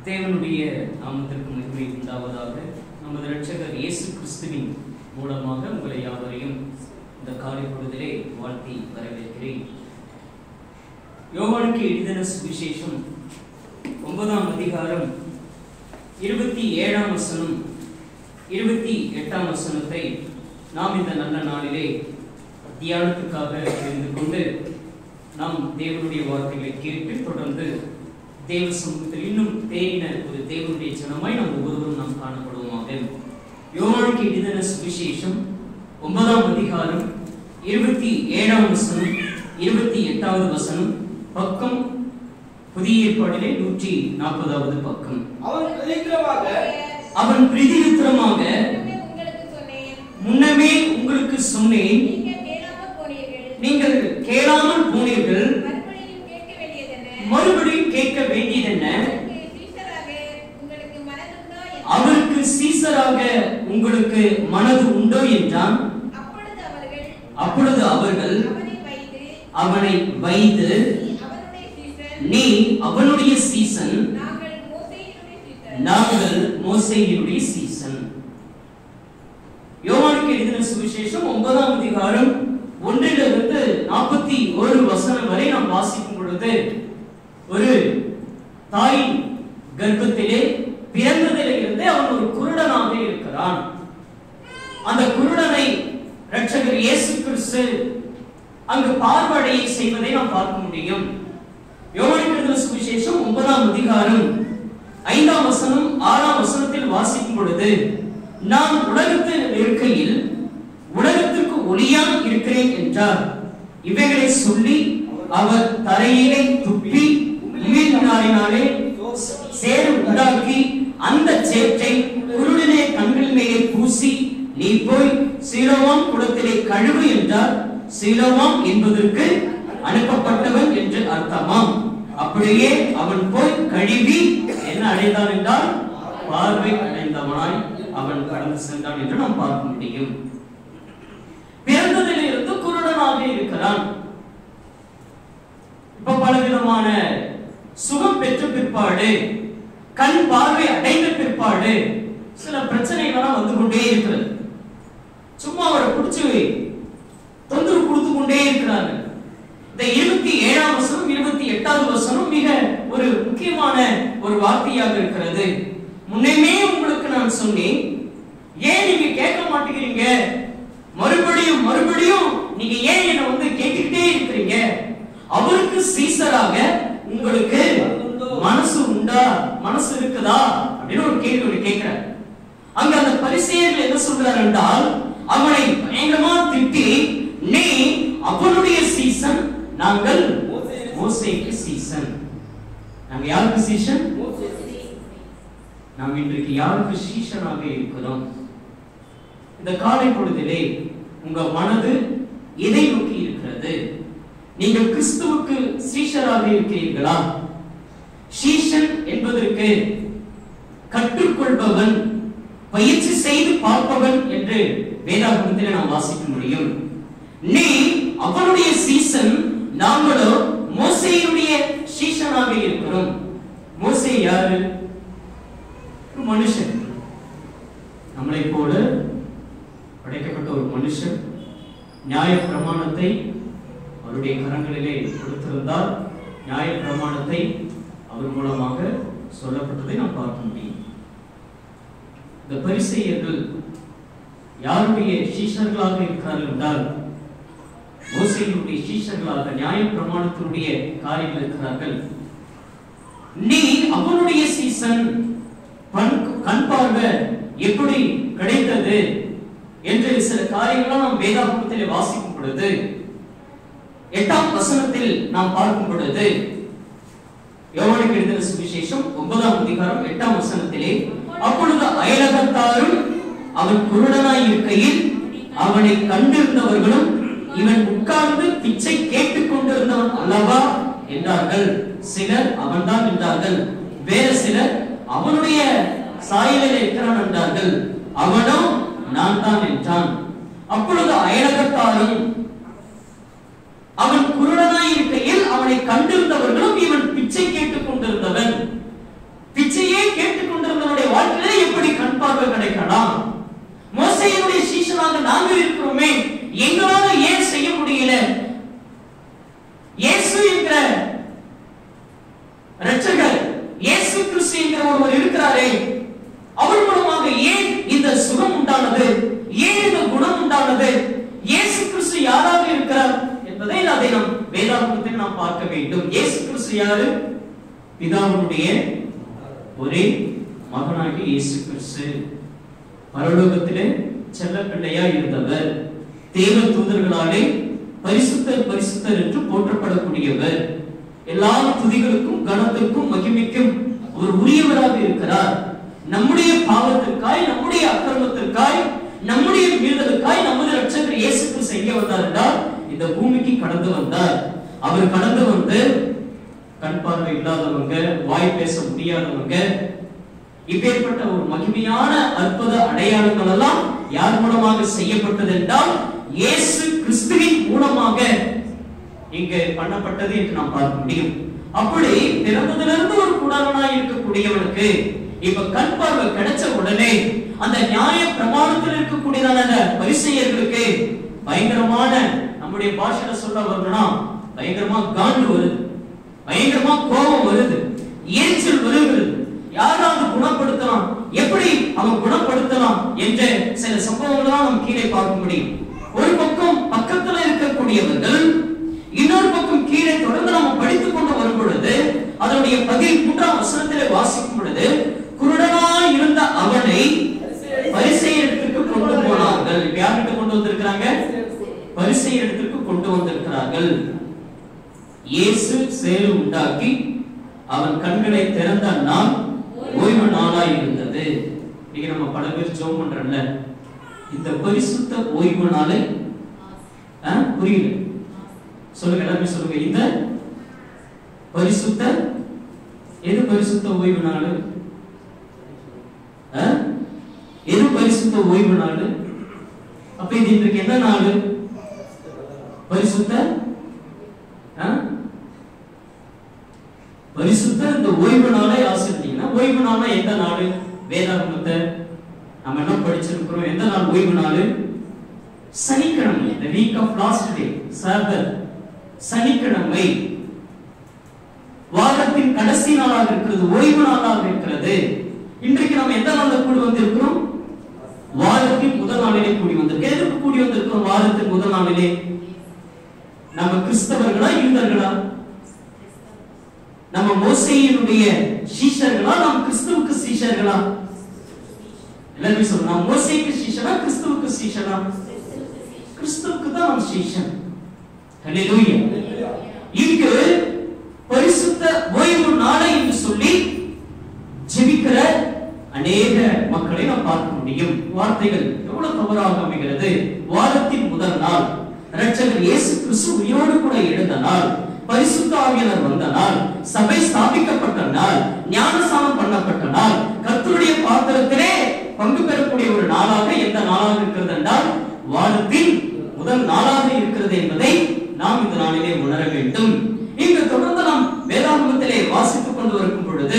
தேவனுடைய நாமத்திற்கு மகிமை உண்டாவதாக நமது இரட்சகர் இயேசு கிறிஸ்துவின் மூலமாக உங்களை யாவரையும் இந்த காலை பொழுதிலே வாழ்த்தி வரவேற்கிறேன் யோவானுக்கு எழுதின சுவிசேஷம் ஒன்பதாம் அதிகாரம் இருபத்தி ஏழாம் வசனம் இருபத்தி எட்டாம் வசனத்தை நாம் இந்த நல்ல நாளிலே தியானத்துக்காக தெரிந்து கொண்டு நாம் தேவனுடைய வார்த்தைகளை கேட்டு தொடர்ந்து தேவ சமூகத்தில் இன்னும் தேறின ஒரு தேவனுடைய ஜனமாய் நாம் ஒவ்வொருவரும் நாம் காணப்படுவோமாக யோவானுக்கு எழுதின சுவிசேஷம் ஒன்பதாம் அதிகாரம் இருபத்தி ஏழாம் வசனம் இருபத்தி எட்டாவது வசனம் பக்கம் புதிய ஏற்பாடிலே நூற்றி நாற்பதாவது பக்கம் அவன் பிரதித்திரமாக அவன் பிரதியுத்தரமாக உங்களுக்கு சொன்னேன் முன்னமே உங்களுக்கு சொன்னேன் நீங்கள் கேளாமல் போனீர்கள் நீங்கள் கேளாமல் போனீர்கள் மறுபடியும் கேட்க வேண்டியதென்ன மறுபடியும் கேட்க வேண்டியதென்ன அவருக்கு சீசராக அவருக்கு சீசராக உங்களுக்கு மனதுண்டோ என்று உங்களுக்கு மனது உண்டோ என்றான் அப்பொழுது அவர்கள் அப்பொழுது அவர்கள் அவனை வைத்து அவனை வைத்து நீ அவனுடைய நீ அவனுடைய சீசன் சீசன் நாங்கள் மோசேயினுடைய சீசன் நாங்கள் மோசேயினுடைய சீசன் யோவானுக்கு எழுதின சுவிசேஷம் ஒன்பதாம் அதிகாரம் ஒன்றிலிருந்து நாற்பத்தி ஒரு வசனம் வரை நாம் வாசிக்கும் பொழுது ஒரு தாயின் கர்ப்பத்திலே பிறந்ததிலே இருந்தே அவன் ஒரு குருடனாக இருக்கிறான் அந்த குருடனை இரட்சகர் இயேசு கிறிஸ்து அங்கு பார்வடைய செய்வதை நாம் பார்க்க முடியும் யோவானுக்கு எழுதின சுவிசேஷம் ஒன்பதாம் அதிகாரம் ஐந்தாம் வசனம் ஆறாம் வசனத்தில் வாசிக்கும் பொழுது நான் உலகத்தில் இருக்கையில் உலகத்திற்கு ஒளியாய் இருக்கிறேன் என்றார் இவைகளை சொல்லி அவர் தரையிலே துப்பி உமிழ்நாளினாலே சேறு உண்டாக்கி அந்த சேற்றை குருடனே கண்கள் மேலே பூசி நீ போய் சீலோவாம் குளத்திலே கழுவு என்றார் சீலோவாம் என்பதற்கு அனுப்பப்பட்டவன் என்று அர்த்தமாம் அப்படியே அவன் போய் கழுவி என்ன அடைந்தான் என்றால் பார்வை அடைந்தவனாய் அவன் கடந்து சென்றான் என்று நாம் பார்க்க முடியும் பிறந்ததிலிருந்து குருடனாக இருக்கிறான் இப்ப பலவிதமான சுகம் பெற்ற பிற்பாடு கண் பார்வை அடைந்த பிற்பாடு சில பிரச்சனைகள்லாம் வந்து கொண்டே இருக்கிறது சும்மா அவரை பிடிச்சு தொந்தரவு கொடுத்து கொண்டே இருக்கிறாங்க இந்த இருபத்தி ஏழாம் வசனம் இருபத்தி எட்டாவது வசனம் மிக ஒரு முக்கியமான ஒரு வார்த்தையாக இருக்கிறது முன்னமே உங்களுக்கு நான் சொன்னேன் ஏன் நீங்க கேட்க மாட்டேங்கிறீங்க மறுபடியும் மறுபடியும் நீங்க ஏன் என்ன வந்து கேட்டுக்கிட்டே இருக்கிறீங்க அவருக்கு சீசராக உங்களுக்கு மனசு உண்டா மனசு இருக்குதா அப்படின்னு ஒரு கேள்வி ஒன்று கேட்கிறார் அங்க அந்த பரிசேயர்கள் என்ன சொல்றார் என்றால் அவனை பயங்கரமா திட்டி நீ அவனுடைய சீசன் நாங்கள் மோசேக்கு சீசன் நாங்க யாருக்கு சீசன் நாம் இன்றைக்கு யாருக்கு சீசனாக இருக்கிறோம் இந்த காலை பொழுதிலே உங்க மனது எதை நோக்கி இருக்கிறது நீங்கள் கிறிஸ்துவுக்கு சீஷராக இருக்கிறீர்களா சீஷன் என்பதற்கு கற்றுக்கொள்பவன் பயிற்சி செய்து பார்ப்பவன் என்று வேதாகமத்தில் நாம் வாசிக்க முடியும் நீ அவனுடைய சீசன் நாங்களோ மோசையினுடைய சீஷனாக இருக்கிறோம் மோசே யாரு ஒரு மனுஷன் நம்மளை போல படைக்கப்பட்ட ஒரு மனுஷன் நியாய பிரமாணத்தை அவருடைய கரங்களிலே கொடுத்திருந்தால் நியாய பிரமாணத்தை அவர் மூலமாக சொல்லப்பட்டதை நாம் பார்க்க முடியும் இந்த பரிசெயர்கள் யாருடைய சீஷர்களாக இருக்கிறார்கள் என்றால் மோசையினுடைய சீஷர்களாக நியாய பிரமாணத்தினுடைய காரியங்கள் இருக்கிறார்கள் நீ அவனுடைய சீசன் பண் கண் பார்வை எப்படி கிடைத்தது என்று சில காரியங்களும் நாம் வேதாகமத்திலே வாசிக்கும் பொழுது எட்டாம் வசனத்தில் நாம் பார்க்கும் பொழுது யோவானுக்கு எழுதின சுவிசேஷம் ஒன்பதாம் அதிகாரம் எட்டாம் வசனத்திலே அப்பொழுது அயலகத்தாரும் அவன் குருடனாய் இருக்கையில் அவனை கண்டிருந்தவர்களும் இவன் உட்கார்ந்து பிச்சை கேட்டுக் கொண்டிருந்தவன் அல்லவா என்றார்கள் சிலர் அவன்தான் என்றார்கள் வேறு சிலர் அவனுடைய சாயலில் இருக்கிறான் என்றார்கள் அவனோ நான் தான் என்றான் அப்பொழுது அயலகத்தாரும் அவன் குருடனாய் இருக்கையில் அவனை கண்டிருந்தவர்களும் இவன் பிச்சை கேட்டுக் கொண்டிருந்தவன் பிச்சையே கிறிஸ்து என்கிற ஒருவர் இருக்கிறாரே அவர் மூலமாக ஏன் இந்த சுகம் உண்டானது ஏன் இந்த குணம் உண்டானது இயேசு கிறிஸ்து யாராக இருக்கிறார் என்பதை அதை நாம் வேதாகமத்தில் நாம் பார்க்க வேண்டும் இயேசு கிறிஸ்து யாரு பிதாவுடைய ஒரே மகனாகிய இயேசு கிறிஸ்து பரலோகத்திலே செல்ல பிள்ளையா இருந்தவர் தேவ தூதர்களாலே பரிசுத்தர் பரிசுத்தர் என்று போற்றப்படக்கூடியவர் எல்லா துதிகளுக்கும் கனத்திற்கும் மகிமைக்கும் ஒரு உரியவராக இருக்கிறார் நம்முடைய பாவத்திற்காய் நம்முடைய அக்கிரமத்திற்காய் நம்முடைய மீறுதலுக்காய் நமது ரட்சகர் இயேசு கிறிஸ்து எங்கே வந்தார் என்றால் இந்த பூமிக்கு கடந்து வந்தார் அவர் கடந்து வந்து கண் பார்வை இல்லாதவங்க வாய் பேச முடியாதவங்க இப்பேற்பட்ட ஒரு மகிமையான அற்புத அடையாளங்கள் எல்லாம் யார் மூலமாக செய்யப்பட்டது என்றால் இயேசு கிறிஸ்துவின் மூலமாக இங்கு பண்ணப்பட்டது என்று நாம் பார்க்க முடியும் அப்படி பிறந்ததிலிருந்து ஒரு குடவனாய் இருக்கக்கூடியவனுக்கு இப்ப கண் பார்வை கிடைச்ச உடனே அந்த நியாய பிரமாணத்தில் இருக்கக்கூடியதான அந்த பரிசெயர்களுக்கு பயங்கரமான நம்முடைய பாஷையில சொல்ல வரணும்னா பயங்கரமா காண்டு வருது பயங்கரமா கோபம் வருது எரிச்சல் வருகிறது யாராவது குணப்படுத்தலாம் எப்படி அவன் குணப்படுத்தலாம் என்ற சில சம்பவங்களாம் நாம் கீழே பார்க்க முடியும் ஒரு பக்கம் பக்கத்துல இருக்கக்கூடியவர்கள் இன்னொரு பக்கம் கீழே தொடர்ந்து நம்ம படித்துக் கொண்டு வரும் பொழுது அதனுடைய பதில் மூன்றாம் வசனத்திலே வாசிக்கும் பொழுது குருடனாய் இருந்த அவனை பரிசெயரிடத்திற்கு கொண்டு போனார்கள் இப்ப யார்கிட்ட கொண்டு வந்திருக்கிறாங்க பரிசெயரிடத்திற்கு கொண்டு வந்திருக்கிறார்கள் இயேசு சேறு உண்டாக்கி அவன் கண்களை திறந்த நாள் ஓய்வு நாளாய் இருந்தது இன்னைக்கு நம்ம பல பேர் ஜோம் பண்றோம்ல இந்த பரிசுத்த ஓய்வு நாளை ஆ, புரியல சொல்லுங்க எல்லாமே சொல்லுங்க இந்த பரிசுத்த எது பரிசுத்த ஓய்வு நாள் ஆ? எது பரிசுத்த ஓய்வு நாள் அப்ப இது இன்றைக்கு என்ன நாள் பரிசுத்த ஆ? பரிசுத்த இந்த ஓய்வு நாளை ஆசிரியீங்கன்னா ஓய்வு நாள்னா எந்த நாள் வேதாகமத்தை நம்ம என்ன படிச்சிருக்கிறோம் எந்த நாள் ஓய்வு நாள் சனிக்கிழமை the week of last day சாபத் சனிக்கிழமை வாரத்தின் கடைசி நாளாக இருக்கிறது ஓய்வு நாளாக இருக்கிறது இன்றைக்கு நம்ம எந்த நாள்ல கூடி வந்திருக்கிறோம் வாரத்தின் முதல் நாளிலே கூடி வந்திருக்கோம் எதுக்கு கூடி வந்திருக்கிறோம் வாரத்தின் முதல் நாளிலே நம்ம கிறிஸ்தவர்களா யூதர்களா நம்ம மோசையினுடைய சீஷர்களா நாம் கிறிஸ்துவுக்கு சீஷர்களா எல்லாருமே சொல்லுங்க நான் மோசைக்கு சீஷனா கிறிஸ்துவுக்கு சீஷனா கிறிஸ்துவுக்கு தான் நாம் சீஷன் ஹalleluya இங்கு பரிசுத்த ஓய்வு நாளை என்று சொல்லி ஜெபிக்கிற அநேக மக்களை நாம் பார்க்க முடியும் வார்த்தைகள் எவ்வளவு தவறாக அமைகிறது வாரத்தின் முதல் நாள் இரட்சகர் இயேசு கிறிஸ்து உயிரோடு கூட எழுந்த நாள் பரிசுத்த ஆவியானவர் வந்த நாள் சபை ஸ்தாபிக்கப்பட்ட நாள் ஞானசானம் பண்ணப்பட்ட நாள் கர்த்தருடைய பாத்திரத்திலே பங்கு பெறக்கூடிய ஒரு நாளாக எந்த நாளாக இருக்கிறது என்றால் வாரத்தின் முதல் நாளாக இருக்கிறது என்பதை நாம் இந்த நாளிலே உணர வேண்டும் இங்கு தொடர்ந்து நாம் வேதாகமத்திலே வாசித்துக் கொண்டு வரும் பொழுது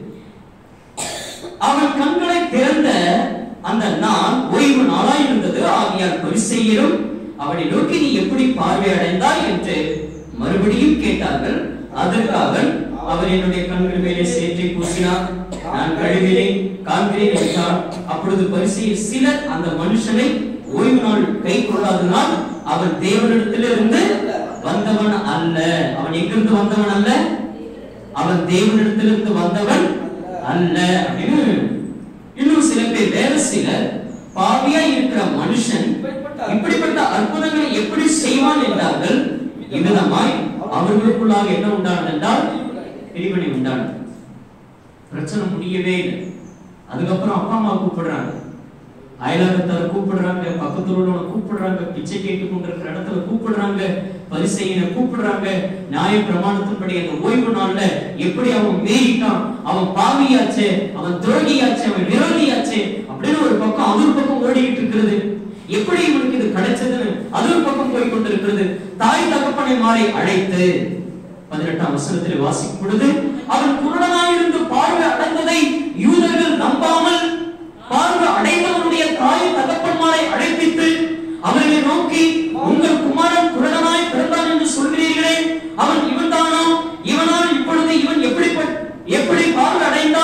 அவன் கண்களை திறந்த அந்த நாள் ஓய்வு நாளாய் இருந்தது ஆகியால் பரிசெயரும் அவனை நோக்கி நீ எப்படி பார்வை அடைந்தாய் என்று மறுபடியும் கேட்டார்கள் அதற்கு அவன் அவர் என்னுடைய கண்கள் மேலே சேற்றை பூசினார் நான் கழுவினேன் காண்கிறேன் என்றார் அப்பொழுது பரிசையில் சிலர் அந்த மனுஷனை ஓய்வு நாள் கை கொள்ளாதனால் அவன் தேவனிடத்திலிருந்து வந்தவன் அல்ல அவன் எங்கிருந்து வந்தவன் அல்ல அவன் தேவனிடத்திலிருந்து வந்தவன் அல்ல அப்படின்னு இன்னும் சில பேர் வேற சிலர் பாவியா இருக்கிற மனுஷன் இப்படிப்பட்ட அற்புதங்களை எப்படி செய்வான் என்றார்கள் இவ்விதமாய் அவர்களுக்குள்ளாக என்ன உண்டானது என்றால் பிரிவினை உண்டானது பிரச்சனை முடியவே இல்லை அதுக்கப்புறம் அப்பா அம்மா கூப்பிடுறாங்க அயலாகத்தார் கூப்பிடுறாங்க பக்கத்துல உள்ளவங்க கூப்பிடுறாங்க பிச்சை கேட்டு கொண்டிருக்கிற இடத்துல கூப்பிடுறாங்க பரிசையின கூப்பிடுறாங்க நியாய பிரமாணத்தின்படி அந்த ஓய்வு நாள்ல எப்படி அவன் மீறிட்டான் அவன் பாவியாச்சே அவன் துரோகியாச்சே அவன் விரோதியாச்சே அப்படின்னு ஒரு பக்கம் அது ஒரு பக்கம் ஓடிக்கிட்டு இருக்கிறது எப்படி இவனுக்கு இது கிடைச்சதுன்னு அது ஒரு பக்கம் போய் கொண்டிருக்கிறது தாய் தகப்பனை மாறி அழைத்து பதினெட்டாம் வசனத்தில் வாசிக்கும் பொழுது அவன் குருடனாயிருந்து பார்வை அடைந்ததை யூதர்கள் நம்பாமல் பார்வை அடைந்தவனுடைய தாய் தகப்பன்மாரை அழைப்பித்து அவர்களை நோக்கி உங்கள் குமாரன் குருடனாய் பிறந்தான் என்று சொல்கிறீர்களே அவன் இவன்தானா இவனால் இப்பொழுது இவன் எப்படி எப்படி பார்வை அடைந்தான்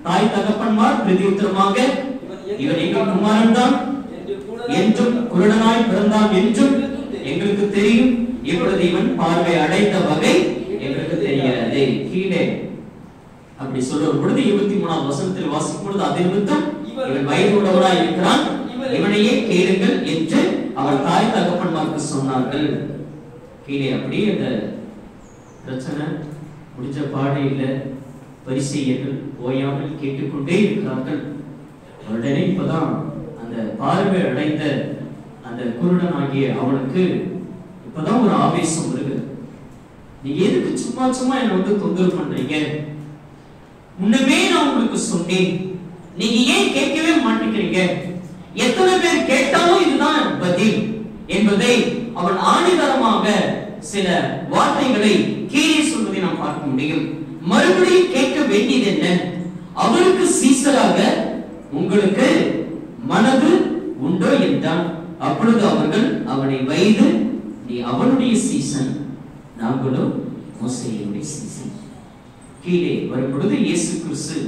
தாய் தகப்பன்மார் பிரதியுத்தரமாக இவன் எங்கள் குமாரன் தான் என்றும் குருடனாய் பிறந்தான் என்றும் எங்களுக்கு தெரியும் இப்பொழுது இவன் பார்வை அடைந்த வகை எங்களுக்கு தெரிகிறது கீழே அப்படி சொல்ற பொழுது இருபத்தி மூணாம் வசனத்தில் வாசிக்கும் பொழுது அது நிமித்தம் இவன் வயது உள்ளவனாய் இருக்கிறான் இவனையே கேளுங்கள் என்று அவர் தாய் தகப்பன்மாருக்கு சொன்னார்கள் கீழே அப்படியே அந்த பிரச்சனை முடிஞ்ச பாடு இல்லை பரிசெய்யர்கள் ஓயாமல் கேட்டுக்கொண்டே இருக்கிறார்கள் உடனே இப்பதான் அந்த பார்வை அடைந்த அந்த குருடன் ஆகிய அவனுக்கு இப்பதான் ஒரு ஆவேசம் வருது நீங்க எதுக்கு சும்மா சும்மா என்ன வந்து தொந்தரவு பண்றீங்க முன்னமே நான் உங்களுக்கு சொன்னேன் நீங்க ஏன் கேட்கவே மாட்டேங்கிறீங்க எத்தனை பேர் கேட்டாலும் இதுதான் பதில் என்பதை அவன் ஆணிதரமாக சில வார்த்தைகளை கீழே சொல்வதை நாம் பார்க்க முடியும் மறுபடியும் கேட்க வேண்டியது என்ன அவருக்கு சீசராக உங்களுக்கு மனது உண்டோ என்றான் அப்பொழுது அவர்கள் அவனை வைது நீ அவனுடைய சீசன் நாங்களும் மோசையினுடைய சீசன் கீழே வரும் பொழுது இயேசு கிறிஸ்து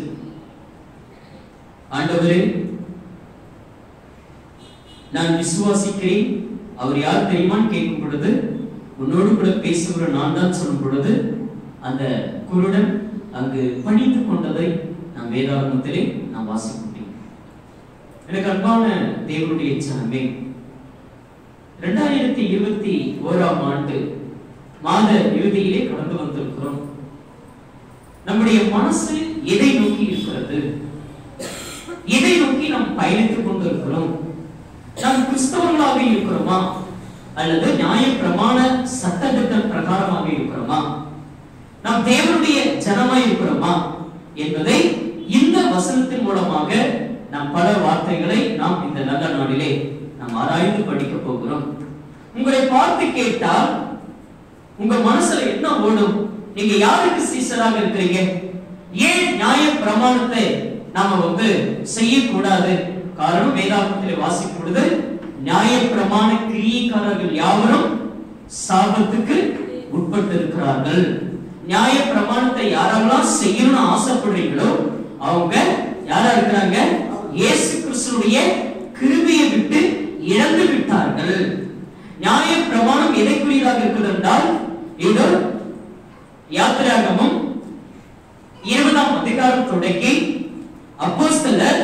ஆண்டவரே நான் விசுவாசிக்கிறேன் அவர் யார் தெரியுமான்னு கேட்கும் பொழுது உன்னோடு கூட பேசுகிற நான் தான் சொல்லும் பொழுது அந்த குருடன் அங்கு பணிந்து கொண்டதை நாம் வேதாகமத்திலே நாம் வாசிக்க முடியும் எனக்கு அன்பான தேவனுடைய சனமே இரண்டாயிரத்தி இருபத்தி ஓராம் ஆண்டு மாத இறுதியிலே கடந்து வந்திருக்கிறோம் நம்முடைய மனசு எதை நோக்கி இருக்கிறது எதை நோக்கி நாம் பயணித்துக் கொண்டிருக்கிறோம் நாம் கிறிஸ்தவர்களாக இருக்கிறோமா அல்லது நியாய பிரமாண சட்டத்திட்டம் பிரகாரமாக இருக்கிறோமா நாம் தேவனுடைய ஜனமாய் இருக்கிறோமா என்பதை இந்த வசனத்தின் மூலமாக நாம் பல வார்த்தைகளை நாம் இந்த நல்ல நாளிலே நாம் ஆராய்ந்து படிக்க போகிறோம் உங்களை பார்த்து கேட்டால் உங்க மனசுல என்ன ஓடும் நீங்க யாருக்கு சீசராக இருக்கிறீங்க ஏன் நியாய பிரமாணத்தை நாம வந்து செய்யக்கூடாது காரணம் வேதாகமத்திலே வாசிக்கும் பொழுது நியாய பிரமாண கிரியைக்காரர்கள் யாவரும் சாபத்துக்கு உட்பட்டு இருக்கிறார்கள் நியாய பிரமாணத்தை யாரெல்லாம் செய்யணும்னு ஆசைப்படுறீங்களோ அவங்க யாரா இருக்கிறாங்க இயேசு கிறிஸ்துடைய கிருபையை விட்டு இழந்து விட்டார்கள் நியாய பிரமாணம் எதைக்குரியதாக இருக்கிறது என்றால் இது யாத்திராகமும் இருபதாம் அதிகாரம் தொடங்கி அப்போஸ்தலர்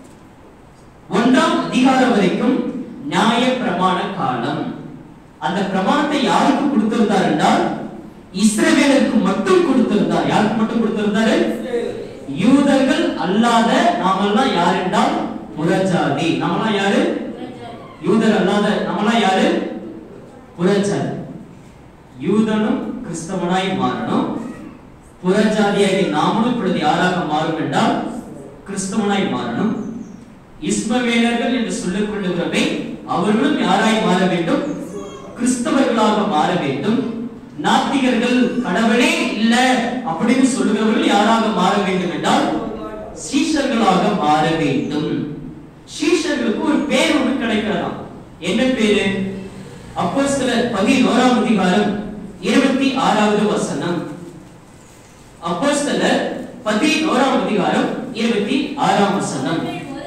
ஒன்றாம் அதிகாரம் வரைக்கும் நியாய பிரமாண காலம் அந்த பிரமாணத்தை யாருக்கு கொடுத்திருந்தார் என்றால் இஸ்ரவேலருக்கு மட்டும் கொடுத்திருந்தார் யாருக்கு மட்டும் கொடுத்திருந்தாரு யூதர்கள் அல்லாத நாமெல்லாம் யார் என்றால் புறஜாதி நாமெல்லாம் யாரு யூதர் அல்லாத நாமெல்லாம் யாரு புறஜாதி யூதனும் கிறிஸ்தவனாய் மாறணும் புறஜாதியாகி நாமளும் இப்பொழுது யாராக மாறும் என்றால் கிறிஸ்தவனாய் மாறணும் இஸ்மவேலர்கள் என்று சொல்லிக் கொள்ளுகிறவை அவர்களும் யாராய் மாற வேண்டும் கிறிஸ்தவர்களாக மாற வேண்டும் நாத்திகர்கள் கடவுளே இல்ல அப்படின்னு சொல்லுகிறவர்கள் யாராக மாற வேண்டும் என்றால் சீஷர்களாக மாற வேண்டும் சீஷர்களுக்கு ஒரு பேர் ஒன்று கிடைக்கிறதாம் என்ன பேரு அப்போ சில பதினோராம் அதிகாரம் இருபத்தி ஆறாவது வசனம் அப்போ சில பதினோராம் அதிகாரம் இருபத்தி ஆறாம் வசனம்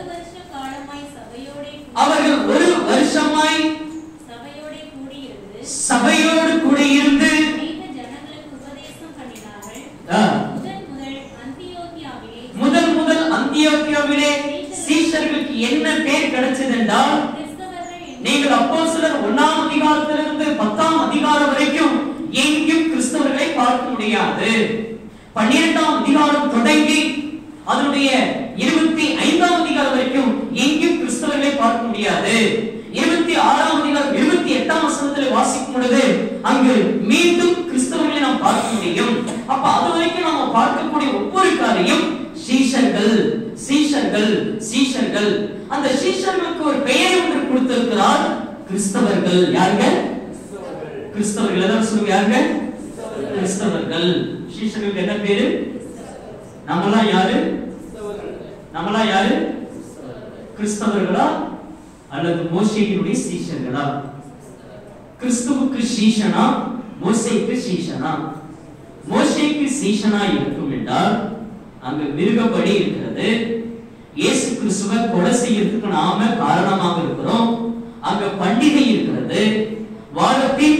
அவர்கள் ஒரு வருஷ காலமாய் அவர்கள் ஒரு வருஷமாய் சபையோடே சபையோடே கூடியிருந்து சபையோடு கூட இருந்து அநேக ஜனங்களுக்கு உபதேசம் பண்ணினார்கள் ஆ, முதன் முதல் அந்தியோகியாவிலே முதல் முதல் அந்தியோக்கியாவிலே சீஷர்களுக்கு என்ன பேர் கிடைச்சது என்றால் கிறிஸ்தவர்கள் என்று நீங்கள் அப்போ சிலர் ஒன்னாம் அதிகாரத்திலிருந்து பத்தாம் அதிகாரம் வரைக்கும் எங்கேயும் கிறிஸ்தவர்களை பார்க்க முடியாது பன்னிரெண்டாம் அதிகாரம் தொடங்கி அதனுடைய இருபத்தி ஐந்தாம் அதிகாரம் வரைக்கும் எங்கேயும் கிறிஸ்தவர்களை பார்க்க முடியாது இருபத்தி ஆறாம் அதிகாரம் இருபத்தி எட்டாம் வசனத்தில் வாசிக்கும் பொழுது அங்கு மீண்டும் கிறிஸ்தவர்களை நாம் பார்க்க முடியும் அப்ப அது வரைக்கும் நாம பார்க்கக்கூடிய ஒவ்வொரு காரியம் சீஷர்கள் சீஷர்கள் சீஷர்கள் அந்த சீஷர்களுக்கு ஒரு பெயர் ஒன்று கொடுத்திருக்கிறார் கிறிஸ்தவர்கள் யாருங்க கிறிஸ்தவர்கள் எல்லாரும் சொல்லுங்க யாருங்க கிறிஸ்தவர்கள் சீஷர்களுக்கு என்ன பேரு நம்மலாம் யாரு நம்மலாம் யாரு கிறிஸ்தவர்களா அல்லது மோசேயினுடைய சீஷர்களா கிறிஸ்துவுக்கு சீஷனா மோசேக்கு சீஷனா மோசேக்கு சீஷனா இருக்கும் என்றால் அங்க மிருகப்படி இருக்கிறது இயேசு கிறிஸ்துவை கொலை செய்யறதுக்கு நாம காரணமாக இருக்கிறோம் அங்க பண்டிகை இருக்கிறது வாரத்தின்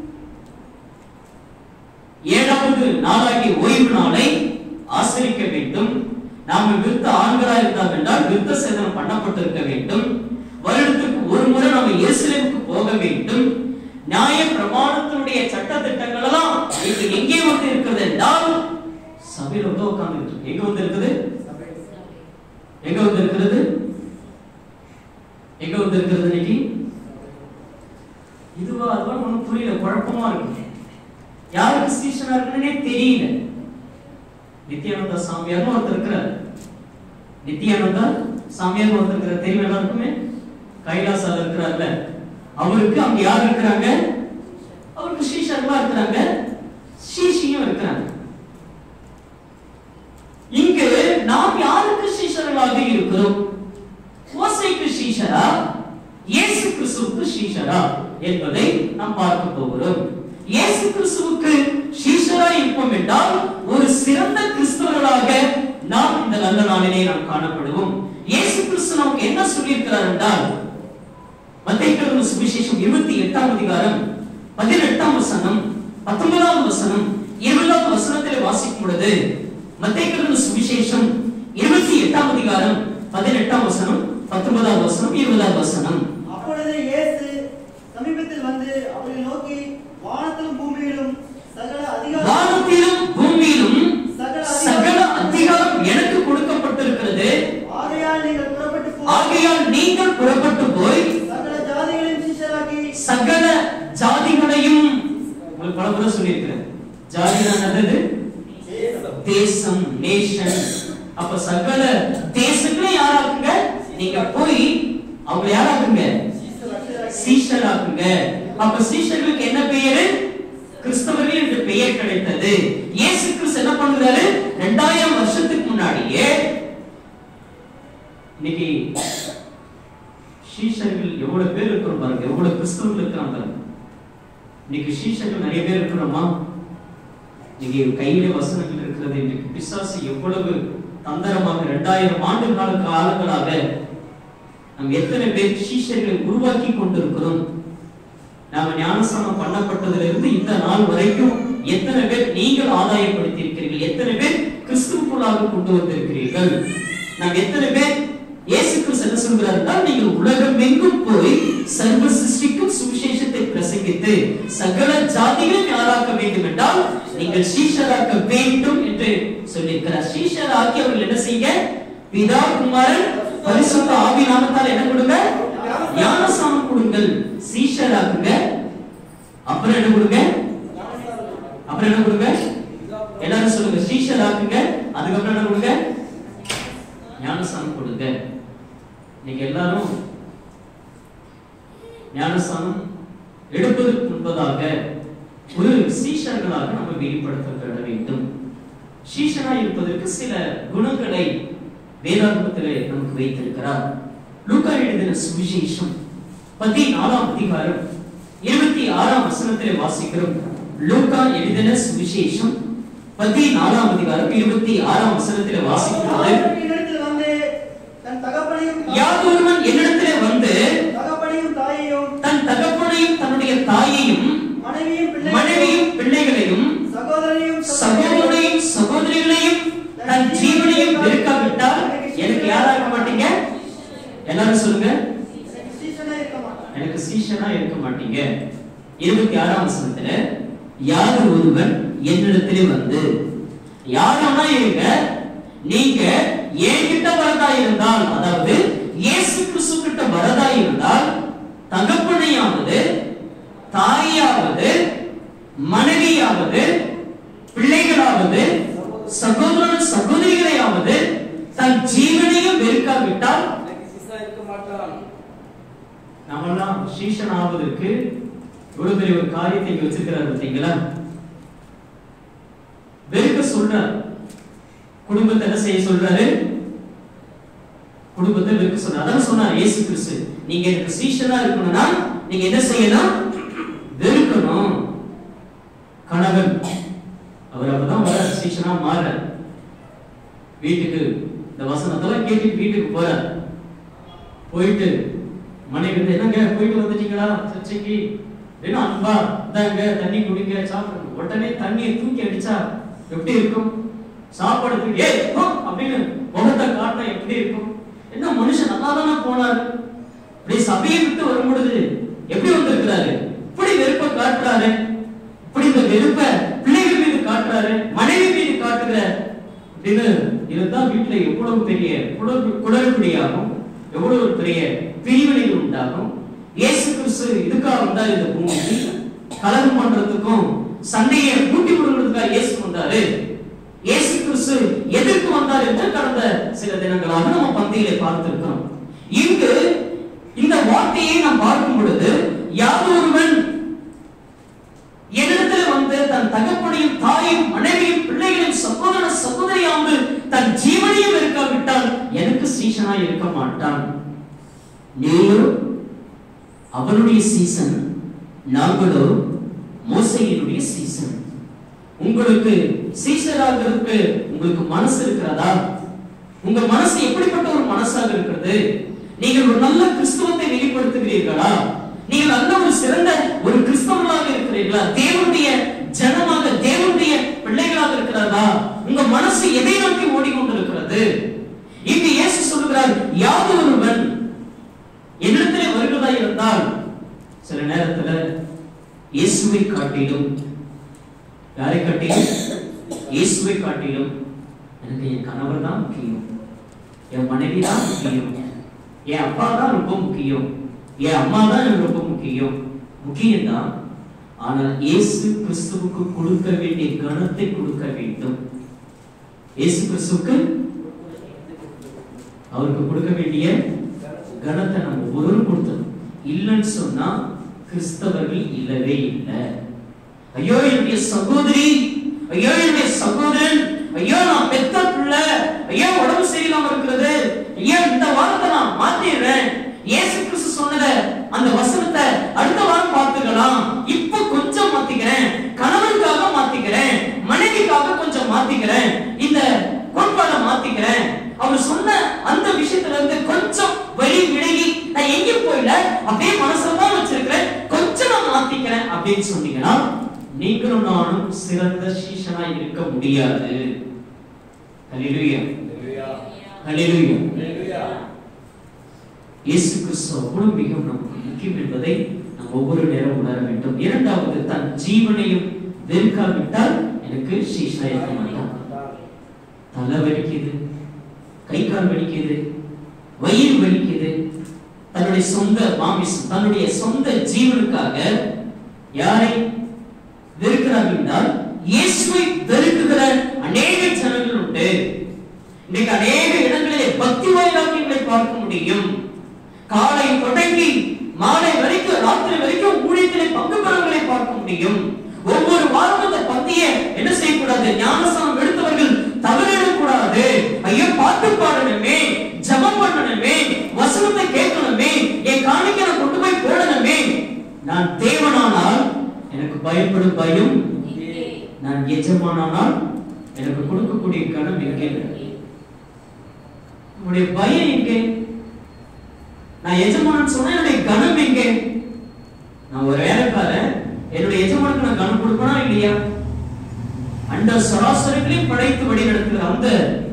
ஏழாவது நாளாகிய ஓய்வு நாளை ஆசரிக்க வேண்டும் நாம விருத்த ஆண்களா இருந்தால் என்றால் விருத்த சேதனம் பண்ணப்பட்டிருக்க வேண்டும் வருடத்துக்கு ஒரு முறை நம்ம எருசலேமுக்கு போக வேண்டும் நியாய பிரமாணத்தினுடைய சட்ட திட்டங்கள் எல்லாம் இங்க எங்கே வந்து இருக்கிறது என்றால் சபையில வந்து உட்கார்ந்து எங்க வந்து இருக்குது எங்க வந்து இருக்கிறது எங்க வந்து இருக்கிறது இன்னைக்கு இதுவா அதுவா ஒண்ணும் புரியல குழப்பமா இருக்கு யாருக்கு ஸ்டேஷனா இருக்குன்னே தெரியல நித்யானந்தா சாமியார்னு ஒருத்தர் இருக்கிறார் நித்யானந்தா சாமியார் ஒருத்தர் இருக்கிறார் தெரியும் எல்லாருக்குமே கைலாசால இருக்கிறார்ல அவருக்கு அங்க யார் இருக்கிறாங்க அவருக்கு ஸ்ரீஷர்மா இருக்கிறாங்க ஸ்ரீஷியும் இருக்கிறாங்க இங்கு நாம் யாருக்கு ஸ்ரீஷர்களாக இருக்கிறோம் மோசைக்கு ஸ்ரீஷரா இயேசு கிறிஸ்துவுக்கு ஸ்ரீஷரா என்பதை நாம் பார்க்க போகிறோம் இயேசு கிறிஸ்துவுக்கு ஸ்ரீஷரா இருப்போம் என்றால் ஒரு சிறந்த கிறிஸ்தவர்களாக நாம் இந்த நல்ல நாளிலே நாம் காணப்படுவோம் இயேசு கிறிஸ்து நமக்கு என்ன சொல்லியிருக்கிறார் என்றால் மத்தேயுவின் சுவிசேஷம் இருபத்தி எட்டாம் அதிகாரம் பதினெட்டாம் வசனம் பத்தொன்பதாம் வசனம் இருபதாம் வசனத்தில் வாசிக்கும் பொழுது மத்தேயுவின் சுவிசேஷம் இருபத்தி எட்டாம் அதிகாரம் பதினெட்டாம் வசனம் பத்தொன்பதாம் வசனம் இருபதாம் வசனம் அப்பொழுது இயேசு சமீபத்தில் வந்து அவரை நோக்கி வானத்திலும் பூமியிலும் சகல அதிகாரம் வானத்திலும் பூமியிலும் சகல அதிகாரம் எனக்கு கொடுக்கப்பட்டிருக்கிறது ஆகையால் நீங்கள் புறப்பட்டு போய் ஆகையால் நீங்கள் புறப்பட்டு போய் சகல ஜாதிகளையும் சிஷ்யராக்கி சகல ஜாதிகளையும் உங்களுக்கு பல முறை சொல்லியிருக்கிறேன் ஜாதினா என்னது தேசம் நேஷன் அப்ப சகல தேசங்களையும் யாராக்குங்க நீங்க போய் அவங்க யாராக்குங்க சீஷராக்குங்க அப்ப சீஷர்களுக்கு என்ன பெயரு கிறிஸ்தவர்கள் என்று பெயர் கிடைத்தது இயேசு கிறிஸ்து என்ன பண்ணுறாரு ரெண்டாயிரம் வருஷத்துக்கு முன்னாடியே இன்னைக்கு சீஷர்கள் எவ்வளவு பேர் இருக்கிறோம் பாருங்க எவ்வளவு கிறிஸ்தவர்கள் இருக்கிறாங்க பாருங்க இன்னைக்கு சீஷர்கள் நிறைய பேர் இருக்கிறோமா இன்னைக்கு கையில வசனங்கள் இருக்கிறது இன்னைக்கு பிசாசு எவ்வளவு தந்திரமாக இரண்டாயிரம் ஆண்டு கால காலங்களாக நாம் எத்தனை பேர் சீஷர்களை உருவாக்கி கொண்டிருக்கிறோம் நாம ஞானஸ்தானம் பண்ணப்பட்டதிலிருந்து இந்த நாள் வரைக்கும் எத்தனை பேர் நீங்கள் ஆதாயப்படுத்தியிருக்கிறீர்கள் எத்தனை பேர் கிறிஸ்துவுக்குள்ளாக கொண்டு வந்திருக்கிறீர்கள் நாம் எத்தனை பேர் இயேசு கிறிஸ்து என்ன சொல்கிறார் என்றால் நீங்கள் உலகம் எங்கும் போய் சர்வ சிருஷ்டிக்கும் சுவிசேஷத்தை பிரசங்கித்து சகல ஜாதிகளையும் யாராக்க வேண்டும் என்றால் நீங்கள் சீஷராக்க வேண்டும் என்று சொல்லியிருக்கிறார் சீஷராக்கி அவர்கள் என்ன செய்ய பிதா குமாரன் பரிசுத்த ஆவி நாமத்தால் என்ன கொடுங்க ஞானசானம் கொடுங்கள் சீஷராக்குங்க அப்புறம் என்ன கொடுங்க அப்புறம் என்ன கொடுங்க எல்லாரும் சொல்லுங்க சீஷராக்குங்க அதுக்கப்புறம் என்ன கொடுங்க ஞானஸ்தானம் கொடுங்க நீங்க எல்லாரும் ஞானஸ்தானம் எடுப்பதற்கு முன்பதாக ஒரு சீஷர்களாக நம்ம வெளிப்படுத்தப்பட வேண்டும் சீஷனா இருப்பதற்கு சில குணங்களை வேதாகமத்திலே நமக்கு வைத்திருக்கிறார் லூக்கா எழுதின சுவிசேஷம் பதினாலாம் அதிகாரம் இருபத்தி ஆறாம் வசனத்திலே வாசிக்கிறோம் லூக்கா எழுதின சுவிசேஷம் பதினாலாம் அதிகாரம் இருபத்தி ஆறாம் வசனத்திலே வாசிக்கிறது என்னிடத்தில் வந்து தன் தகப்பனையும் யாதொருவன் என்னிடத்திலே வந்து தகப்பனையும் தாயையும் தன் தகப்பனையும் தன்னுடைய தாயையும் மனைவியும் பிள்ளைகளையும் மனைவியும் பிள்ளைகளையும் சகோதரனையும் சகோதரனையும் சகோதரிகளையும் தன் ஜீவனையும் வெறுக்காவிட்டால் எனக்கு யாரா இருக்க மாட்டீங்க எல்லாரும் சொல்லுங்க எனக்கு சீசனே இருக்க மாட்டான் எனக்கு சீஷனா இருக்க மாட்டீங்க இருபத்தி ஆறாம் வசனத்துல யார் ஒருவன் என்னிடத்திலே வந்து யாரா இருங்க நீங்க என்கிட்ட வரதா இருந்தால் அதாவது இயேசு கிறிஸ்து கிட்ட வரதா இருந்தால் தகப்பனையாவது தாயாவது மனைவியாவது பிள்ளைகளாவது சகோதரன் சகோதரிகளையாவது தன் ஜீவனையும் வெறுக்காவிட்டால் நம்மெல்லாம் சீஷன் ஆவதற்கு இவ்வளவு பெரிய ஒரு காரியத்தை இங்க வச்சிருக்கிறார் பார்த்தீங்களா வெறுக்க சொல்றார் குடும்பத்தை என்ன செய்ய சொல்றாரு குடும்பத்தை வெறுக்க சொல்றாரு அதான் சொன்னார் இயேசு கிறிஸ்து நீங்க எனக்கு சீஷனா இருக்கணும்னா நீங்க என்ன செய்யணும் வெறுக்கணும் கணவன் அவர் அப்பதான் வர சீஷனா மாற வீட்டுக்கு இந்த வசனத்தெல்லாம் கேட்டுட்டு வீட்டுக்கு போறார் போயிட்டு மனைவி வந்து என்னங்க போயிட்டு வந்துட்டீங்களா சர்ச்சைக்கு என்ன அன்பா இந்தாங்க தண்ணி குடிங்க சாப்பிடுங்க உடனே தண்ணியை தூக்கி அடிச்சா எப்படி இருக்கும் சாப்பாடு தூக்கி ஏய் போ அப்படின்னு முகத்தை காட்டினா எப்படி இருக்கும் என்ன மனுஷன் நல்லா தானே போனாரு இப்படி சபையை விட்டு வரும் பொழுது எப்படி வந்திருக்கிறாரு இப்படி வெறுப்பை காட்டுறாரு இப்படி இந்த வெறுப்பை பிள்ளைகள் மீது காட்டுறாரு மனைவி மீது காட்டுகிற அப்படின்னு இருந்தா வீட்டுல எவ்வளவு பெரிய குடல் குடல்படியாகும் எவ்வளவு பெரிய பிரிவினைகள் உண்டாகும் இயேசு கிறிஸ்து இதுக்காக வந்தார் இந்த பூமிக்கு கலகம் பண்றதுக்கும் சண்டையை கூட்டி விடுறதுக்காக இயேசு வந்தாரு இயேசு கிறிஸ்து எதற்கு வந்தார் என்று கடந்த சில தினங்களாக நம்ம பந்தியிலே பார்த்திருக்கிறோம் இங்கு இந்த வார்த்தையை நாம் பார்க்கும் பொழுது யாரொருவன் என்னிடத்தில் வந்து தன் தகப்பனையும் தாயும் மனைவியும் பிள்ளைகளையும் சகோதர சகோதரியாமல் தன் ஜீவனையும் இருக்காவிட்டால் எனக்கு சீசனாய் இருக்க மாட்டான் நீயோ அவனுடைய சீசன் நாங்களோ மோசையினுடைய சீசன் உங்களுக்கு சீசராகிறதுக்கு உங்களுக்கு மனசு இருக்கிறதா உங்க மனசு எப்படிப்பட்ட ஒரு மனசாக இருக்கிறது நீங்கள் ஒரு நல்ல கிறிஸ்துவத்தை வெளிப்படுத்துகிறீர்களா நீங்கள் நல்ல ஒரு சிறந்த ஒரு கிறிஸ்தவர்களாக இருக்கிறீர்களா தேவனுடைய ஜனமாக தேவனுடைய பிள்ளைகளாக இருக்கிறதா உங்க மனசு எதை நோக்கி ஓடிக்கொண்டிருக்கிறது இங்கு இயேசு சொல்லுகிறார் யாது ஒருவன் என்னிடத்திலே வருகிறதா இருந்தால் சில நேரத்துல இயேசுவை காட்டிலும் யாரை காட்டிலும் இயேசுவை காட்டிலும் எனக்கு என் கணவர் தான் முக்கியம் என் மனைவி தான் முக்கியம் என் அப்பா தான் ரொம்ப முக்கியம் என் அம்மா தான் எனக்கு ரொம்ப முக்கியம் முக்கியம்தான் ஆனால் இயேசு கிறிஸ்துவுக்கு கொடுக்க வேண்டிய கணத்தை கொடுக்க வேண்டும் இயேசு கிறிஸ்துவுக்கு அவருக்கு கொடுக்க வேண்டிய கணத்தை நம்ம ஒருவரும் கொடுத்தோம் இல்லைன்னு சொன்னா கிறிஸ்தவர்கள் இல்லவே இல்லை ஐயோ என்னுடைய சகோதரி ஐயோ என்னுடைய சகோதரன் ஐயோ நான் பெத்த பிள்ளை ஐயோ உடம்பு சரியில்லாம இருக்கிறது ஐயோ இந்த வாரத்தை நான் மாத்திடுறேன் இயேசு கிறிஸ்து சொன்னத அந்த வசனத்தை அடுத்த வாரம் பார்த்துக்கலாம் இப்ப கொஞ்சம் மாத்திக்கிறேன் கணவனுக்காக மாத்திக்கிறேன் மனைவிக்காக கொஞ்சம் மாத்திக்கிறேன் இந்த கோட்பாடை மாத்திக்கிறேன் அவர் சொன்ன அந்த விஷயத்துல இருந்து கொஞ்சம் வழி விலகி நான் எங்கேயும் போயில அப்படியே மனசுல தான் வச்சிருக்கிறேன் கொஞ்சம் நான் மாத்திக்கிறேன் அப்படின்னு சொன்னீங்கன்னா நீங்களும் நானும் சிறந்த சீஷனா இருக்க முடியாது ஹalleluya ஹalleluya இயேசு கிறிஸ்து அவ்வளவு மிகவும் நமக்கு முக்கியம் என்பதை நாம் ஒவ்வொரு நேரம் உணர வேண்டும் இரண்டாவது தன் ஜீவனையும் வெறுக்காவிட்டால் எனக்கு சீஷனா இருக்க மாட்டான் தலை வலிக்குது கை கால் வலிக்குது வயிறு வலிக்குது தன்னுடைய சொந்த மாமிசம் தன்னுடைய சொந்த ஜீவனுக்காக யாரை வெறுக்கிறார்கள் என்றால் இயேசுவை வெறுக்குகிற அநேக ஜனங்கள் உண்டு இன்னைக்கு அநேக இடங்களிலே பக்தி வைராக்கியங்களை பார்க்க முடியும் காலை தொடங்கி மாலை வரைக்கும் ராத்திரி வரைக்கும் ஊழியத்திலே பங்கு பெறவர்களை பார்க்க முடியும் ஒவ்வொரு வாரம் அந்த பந்தியை என்ன செய்யக்கூடாது ஞானஸ்தானம் எடுத்தவர்கள் தவறிடக்கூடாது ஐயோ பாட்டு பாடணுமே ஜெபம் பண்ணணுமே வசனத்தை கேட்கணுமே என் காணிக்கை நான் கொண்டு போய் போடணுமே நான் தேவனானால் எனக்கு பயப்படும் பயம் நான் எஜமானானால் எனக்கு கொடுக்கக்கூடிய கணம் எங்கே உன்னுடைய பயம் எங்கே நான் எஜமானன் சொன்னா என்னுடைய கணம் எங்கே நான் ஒரு வேலைக்காரன் என்னுடைய எஜமானுக்கு நான் கணம் கொடுப்பனா இல்லையா அண்ட சராசரங்களையும் படைத்து வழி நடத்துகிற அந்த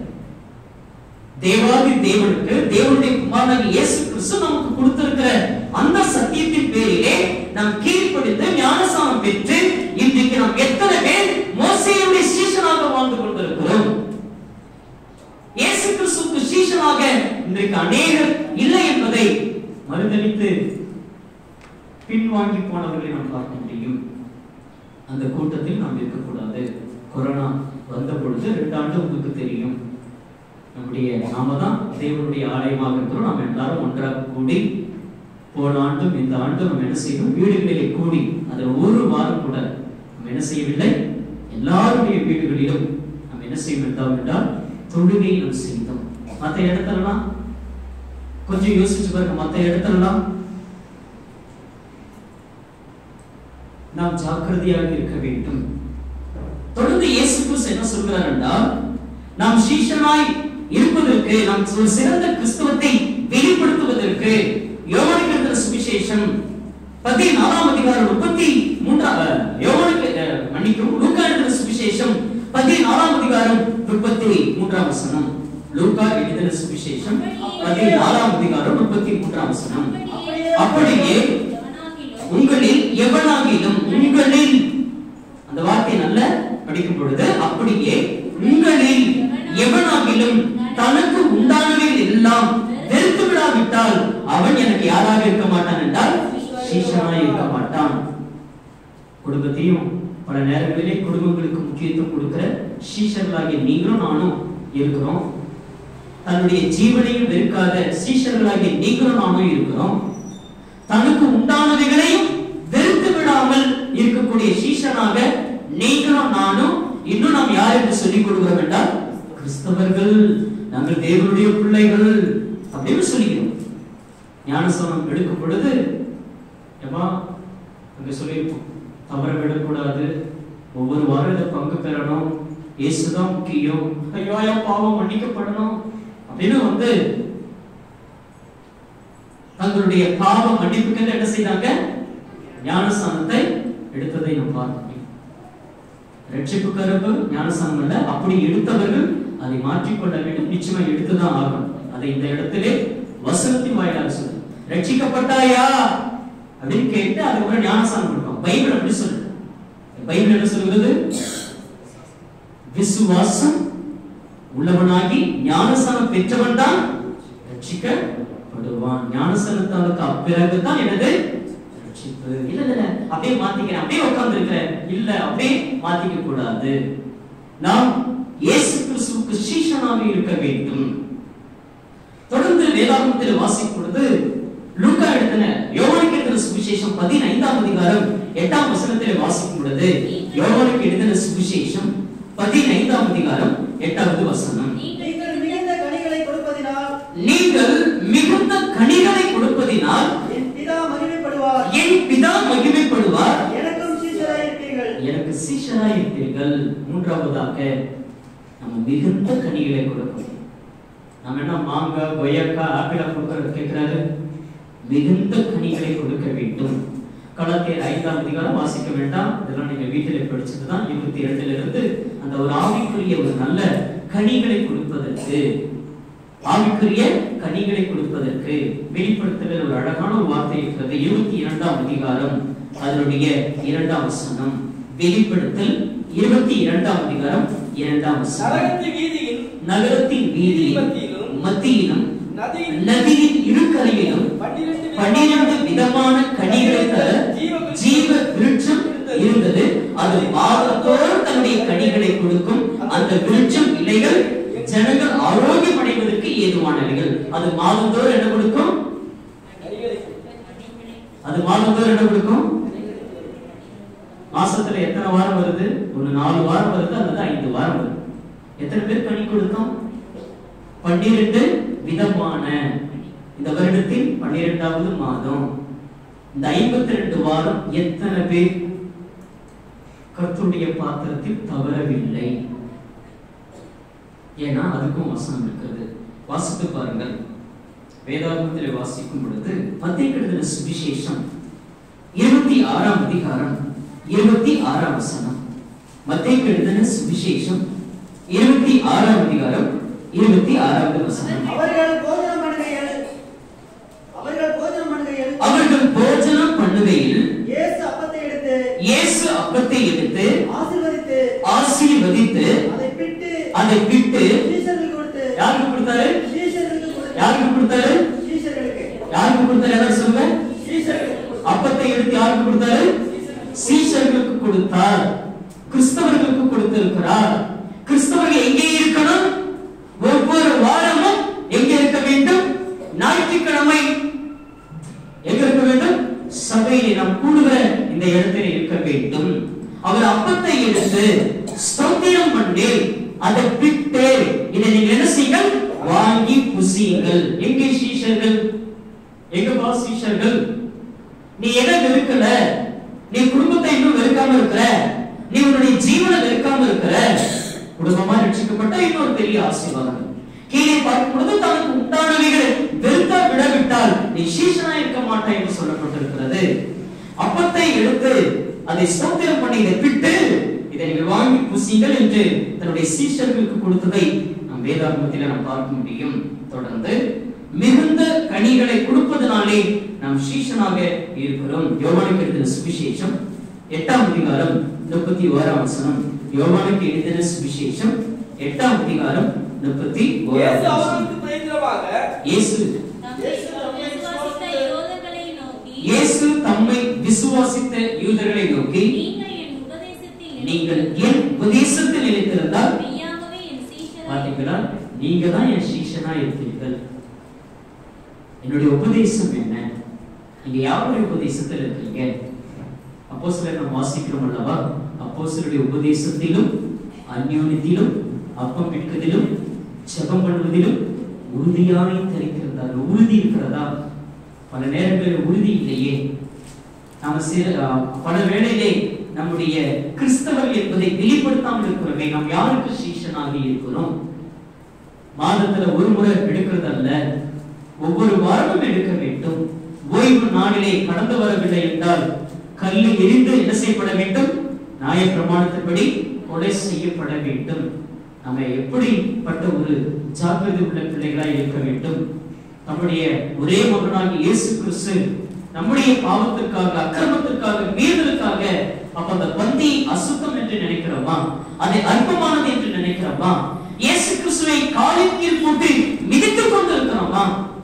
தேவாதி தேவனுக்கு தேவனுடைய குமாரனாகிய இயேசு கிறிஸ்து நமக்கு கொடுத்திருக்கிற அந்த சத்தியத்தின் பேரிலே நாம் கீழ்ப்படிந்து ஞானசானம் பெற்று இன்றைக்கு நாம் எத்தனை பேர் மோசையுடைய சீசனாக வாழ்ந்து கொண்டிருக்கிறோம் இயேசு கிறிஸ்துவுக்கு சீஷனாக இன்றைக்கு அநேகர் இல்லை என்பதை மறுதளித்து பின்வாங்கி போனவர்களை நாம் பார்க்க முடியும் அந்த கூட்டத்தில் நாம் இருக்கக்கூடாது கொரோனா வந்த பொழுது ரெண்டு ஆண்டு உங்களுக்கு தெரியும் நம்முடைய நாம தான் தேவனுடைய ஆலயமாக இருக்கிறோம் நாம் எல்லாரும் ஒன்றாக கூடி போன ஆண்டும் இந்த ஆண்டும் நம்ம என்ன செய்யணும் வீடுகளிலே கூடி அதில் ஒரு வாரம் கூட நம்ம என்ன செய்யவில்லை எல்லாருடைய வீடுகளிலும் நம்ம என்ன செய்ய வேண்டாம் என்றால் தொழுகை நாம் செய்தோம் மற்ற இடத்துலலாம் கொஞ்சம் யோசிச்சு பாருங்க மற்ற இடத்துலலாம் நாம் ஜாக்கிரதையாக இருக்க வேண்டும் தொடர்ந்து இயேசு கிறிஸ்து என்ன சொல்கிறார் என்றால் நாம் சீஷனாய் இருப்பதற்கு நாம் ஒரு சிறந்த கிறிஸ்தவத்தை வெளிப்படுத்துவதற்கு யோவானுக்கு எழுதின சுவிசேஷம் பதினாலாம் அதிகாரம் முப்பத்தி மூன்றாம் யோவானுக்கு அஹ், மன்னிக்கவும் லூக்கா எழுதின சுவிசேஷம் பதினாலாம் அதிகாரம் முப்பத்தி மூன்றாம் வசனம் லூக்கா எழுதின சுவிசேஷம் பதினாலாம் அதிகாரம் முப்பத்தி மூன்றாம் வசனம் அப்படியே எவனாகிலும் உங்களில் எவனாகிலும் உங்களில் அந்த வார்த்தை நல்ல படிக்கும் பொழுது அப்படியே உங்களில் எவனாகிலும் தனக்கு உண்டானவைகள் எல்லாம் வெறுத்து விடாவிட்டால் அவன் எனக்கு யாராக இருக்க மாட்டான் என்றால் சீஷனாய் இருக்க மாட்டான் குடும்பத்தையும் பல நேரங்களிலே குடும்பங்களுக்கு முக்கியத்துவம் கொடுக்கிற சீஷர்களாகிய நீங்களும் நானும் இருக்கிறோம் தன்னுடைய ஜீவனையும் வெறுக்காத சீஷர்களாகிய நீங்களும் நானும் இருக்கிறோம் தனக்கு உண்டானவைகளையும் வெறுத்து விடாமல் இருக்கக்கூடிய சீஷனாக நீங்களும் நானும் இன்னும் நாம் யார் என்று சொல்லிக் கொடுக்கிறோம் என்றால் கிறிஸ்தவர்கள் நாங்கள் தேவனுடைய பிள்ளைகள் அப்படின்னு சொல்லிக்கிறோம் ஞானஸ்தானம் எடுக்கும் பொழுது ஏமா அங்க சொல்லியிருப்போம் தவற விடக்கூடாது ஒவ்வொரு வாரம் இதை பங்கு பெறணும் இயேசுதான் முக்கியம் ஐயோ என் பாவம் மன்னிக்கப்படணும் அப்படின்னு வந்து தங்களுடைய பாவ மன்னிப்புக்கு என்ன செய்தாங்க ஞானஸ்தானத்தை எடுத்ததை நாம் பார்க்கிறோம் ரட்சிப்பு கருப்பு ஞானஸ்தானம் அல்ல அப்படி எடுத்தவர்கள் அதை மாற்றிக்கொள்ள வேண்டும் நிச்சயமா எடுத்துதான் ஆகும் அதை இந்த இடத்திலே வசனத்தின் வாயிலாக சொல்லு ரட்சிக்கப்பட்டாயா அப்படின்னு கேட்டு அதுக்கப்புறம் ஞானஸ்தானம் கொடுக்கும் பைபிள் அப்படி சொல்லு பைபிள் என்ன சொல்கிறது விசுவாசம் உள்ளவனாகி ஞானஸ்தானம் பெற்றவன் தான் ரட்சிக்கப்படுவான் ஞானஸ்தானத்தாலுக்கு அப்பிறகு தான் எனது ரட்சிப்பு இல்ல இல்ல அப்படியே மாத்திக்கிறேன் அப்படியே உட்கார்ந்து இருக்கிறேன் இல்ல அப்படியே மாத்திக்க கூடாது நாம் இயேசு கிறிஸ்துவுக்கு சீஷனாக இருக்க வேண்டும் தொடர்ந்து வேதாகமத்தில் வாசிக்கும் பொழுது லூக்கா எழுதின யோவானுக்கு எழுதின சுவிசேஷம் பதினைந்தாம் அதிகாரம் எட்டாம் வசனத்தில் வாசிக்கும் பொழுது யோவானுக்கு எழுதின சுவிசேஷம் பதினைந்தாம் அதிகாரம் எட்டாவது வசனம் நீங்கள் மிகுந்த கனிகளை கொடுப்பதினால் நீங்கள் மிகுந்த கனிகளை கொடுப்பதினால் என் பிதா மகிமைப்படுவார் என் பிதா மகிமைப்படுவார் எனக்கும் சீஷராய் இருப்பீர்கள் எனக்கு சீஷராய் இருப்பீர்கள் மூன்றாவதாக நம்ம மிகுந்த கனிகளை கொடுக்கணும் நம்ம என்ன மாங்காய் கொய்யாக்காய் ஆப்பிளா கொடுக்கறது கேட்கிறாரு மிகுந்த கனிகளை கொடுக்க வேண்டும் கலாத்தியர் ஐந்தாம் அதிகாரம் வாசிக்க வேண்டாம் இதெல்லாம் நீங்க வீட்டிலே படிச்சதுதான் இருபத்தி இரண்டுல இருந்து அந்த ஒரு ஆவிக்குரிய ஒரு நல்ல கனிகளை கொடுப்பதற்கு ஆவிக்குரிய கனிகளை கொடுப்பதற்கு வெளிப்படுத்துகிற ஒரு அழகான ஒரு வார்த்தை இருக்கிறது இருபத்தி இரண்டாம் அதிகாரம் அதனுடைய இரண்டாம் வசனம் வெளிப்படுத்தல் இருபத்தி இரண்டாம் அதிகாரம் இரண்டாம் வசனம் நரகத்தின் வீதியில் நகரத்தின் வீதியில் மத்தியிலும் மத்தியிலும் நதியின் நதியின் இருக்கரையிலும் பன்னிரண்டு பன்னிரண்டு விதமான கனிகளை தர ஜீவ விருட்சம் இருந்தது அது மாதத்தோறும் தன்னுடைய கனிகளை கொடுக்கும் அந்த விருட்சம் இலைகள் ஜனங்கள் ஆரோக்கியம் அடைவதற்கு ஏதுவானவைகள் அது மாதந்தோறும் என்ன கொடுக்கும் கனிகளை அது மாதந்தோறும் என்ன கொடுக்கும் மாசத்துல எத்தனை வாரம் வருது ஒரு நாலு வாரம் வருது அல்லது ஐந்து வாரம் வருது எத்தனை பேர் கனி கொடுத்தோம் பன்னிரண்டு விதமான இந்த வருடத்தில் பன்னிரெண்டாவது மாதம் இந்த ஐம்பத்தி ரெண்டு வாரம் எத்தனை பேர் கர்த்தருடைய பாத்திரத்தில் தவறவில்லை ஏன்னா அதுக்கும் வசனம் இருக்கிறது வாசித்து பாருங்கள் வேதாகமத்தில் வாசிக்கும் பொழுது மத்திய கெடுதல சுவிசேஷம் இருபத்தி ஆறாம் அதிகாரம் இருபத்தி ஆறாம் வசனம் மத்திய கெடுதல சுவிசேஷம் இருபத்தி ஆறாம் அதிகாரம் இருபத்தி ஆறாவது வசனம் அவர்கள் போஜனம் பண்ணுகையில் அவர்கள் போஜனம் பண்ணுகையில் அவர்கள் போஜனம் பண்ணுகையில் இயேசு அப்பத்தை எடுத்து இயேசு அப்பத்தை எடுத்து ஆசீர்வதித்து ஆசீர்வதித்து அதை பிட்டு அதை பிட்டு சீஷர்களுக்கு கொடுத்து யாருக்கு கொடுத்தாரு சீஷர்களுக்கு கொடுத்து யாருக்கு கொடுத்தாரு சீஷர்களுக்கு யாருக்கு கொடுத்தாரு எல்லாரும் சொல்லுங்க சீஷர்களுக்கு கொடுத்து. அப்பத்தை எடுத்து யாருக்கு கொடுத்தாரு சீஷர்களுக்கு கொடுத்தார் கிறிஸ்தவர்களுக்கு கொடுத்திருக்கிறார் கிறிஸ்தவர்கள் எங்கே இருக்கணும் ஒவ்வொரு வாரமும் எங்கே இருக்க வேண்டும் ஞாயிற்றுக்கிழமை எங்க இருக்க வேண்டும் சபையிலே நாம் கூடுகிற இந்த இடத்தில் இருக்க வேண்டும் அவர் அப்பத்தை எடுத்து ஸ்தோத்திரம் பண்ணி அதை பிட்டு இதை நீங்க என்ன செய்யுங்கள் வாங்கி புசியுங்கள் எங்கே சீஷர்கள் எங்க பா சீஷர்கள் நீ எதை வெறுக்கல நீ குடும்பத்தை இன்னும் வெறுக்காம இருக்கிற நீ உன்னுடைய ஜீவனை வெறுக்காம இருக்கிற குடும்பமா ரட்சி ரட்சிக்கப்பட்ட இன்னொரு பெரிய ஆசீர்வாதம் கீழே பார்க்கும் பொழுது தனக்கு உண்டானவைகளை வெறுத்த விடவிட்டால் நீ சீஷனா இருக்க மாட்டாய் என்று சொல்லப்பட்டிருக்கிறது அப்பத்தை எடுத்து அதை ஸ்தோத்திரம் பண்ணி இதை பிட்டு இதை நீங்கள் வாங்கி புசிங்கள் என்று தன்னுடைய சீஷர்களுக்கு கொடுத்ததை நாம் வேதாகமத்தில் நாம் பார்க்க முடியும் தொடர்ந்து மிகுந்த கனிகளை கொடுப்பதனாலே நாம் சீஷனாக இருக்கிறோம் யோவானுக்கு எழுதின சுவிசேஷம் எட்டாம் அதிகாரம் முப்பத்தி ஓராம் வசனம் யோவானுக்கு எழுதின சுவிசேஷம் எட்டாம் அதிகாரம் முப்பத்தி ஓராம் இயேசு வசனம் அவர்களுக்கு பிரதித்திரமாக இயேசு தம்மை விசுவாசித்த யோதர்களை நோக்கி இயேசு தம்மை விசுவாசித்த யூதர்களை நோக்கி நீங்கள் என் உபதேசத்தில் நீங்கள் என் உபதேசத்தில் நிலைத்திருந்தால் மெய்யாகவே என் சீஷராய் பாத்தீங்களா நீங்க தான் என் சீஷனா இருப்பீர்கள் என்னுடைய உபதேசம் என்ன நீங்க யாருடைய உபதேசத்தில் இருக்கீங்க அப்போ நம்ம வாசிக்கிறோம் அல்லவா அப்போ உபதேசத்திலும் அந்யோன்யத்திலும் அப்பம் பிற்கதிலும் ஜெபம் பண்ணுவதிலும் உறுதியாய் தெரிந்திருந்தார் உறுதி இருக்கிறதா பல நேரங்களில் உறுதி இல்லையே நாம சில அஹ், பல வேளையிலே நம்முடைய கிறிஸ்தவர் என்பதை வெளிப்படுத்தாமல் இருக்கிறோமே நாம் யாருக்கு சீஷனாக இருக்கிறோம் மாதத்துல ஒரு முறை எடுக்கிறது அல்ல ஒவ்வொரு வாரமும் எடுக்க வேண்டும் ஓய்வு நாளிலே கடந்து வரவில்லை என்றால் கல்லு எரிந்து என்ன செய்யப்பட வேண்டும் நியாய பிரமாணத்தின்படி கொலை செய்யப்பட வேண்டும் நம்ம எப்படிப்பட்ட ஒரு ஜாக்கிரதை உள்ள பிள்ளைகளாய் இருக்க வேண்டும் நம்முடைய ஒரே மகனாகிய இயேசு கிறிஸ்து நம்முடைய பாவத்திற்காக அக்கிரமத்திற்காக மீறலுக்காக அப்ப அந்த பந்தி அசுத்தம் என்று நினைக்கிறோமா அதை அற்பமானது என்று நினைக்கிறோமா இயேசு கிறிஸ்துவை காலின் கீழ் போட்டு மிதித்துக் கொண்டிருக்கிறோமா